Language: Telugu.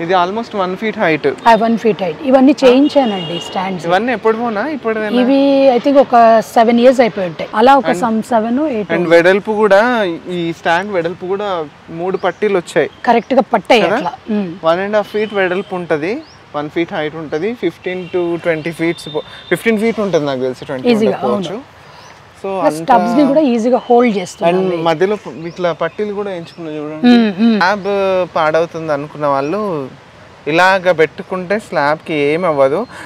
ఇది almost one feet height one feet height ఇవన్నీ చేయించానండి స్టాండ్స్ ఇవన్నీ ఎప్పుడు పోనా ఇప్పుడు ఇవి ఐ థింక్ ఒక సెవెన్ ఇయర్స్ అయిపోయి ఉంటాయి అలా ఒక సమ్ సెవెన్ ఎయిట్ అండ్ వెడల్పు కూడా ఈ స్టాండ్ వెడల్పు కూడా మూడు పట్టీలు వచ్చాయి కరెక్ట్ గా పట్టాయి అట్లా um. One and half feet వెడల్పు ఉంటుంది వన్ ఫీట్ హైట్ ఉంటుంది fifteen to twenty feets fifteen feet ఉంటుంది నాకు తెలిసి ట్వంటీ Easy గా, ఉండకపోవచ్చు సో స్టబ్స్ ని కూడా ఈజీగా హోల్డ్ చేస్తుంది అండ్ మధ్యలో ఇట్లా పట్టీలు కూడా ఎంచుకున్నా చూడండి స్లాబ్ పాడవుతుంది అనుకున్న వాళ్ళు ఇలాగ పెట్టుకుంటే స్లాబ్కి ఏం అవ్వదు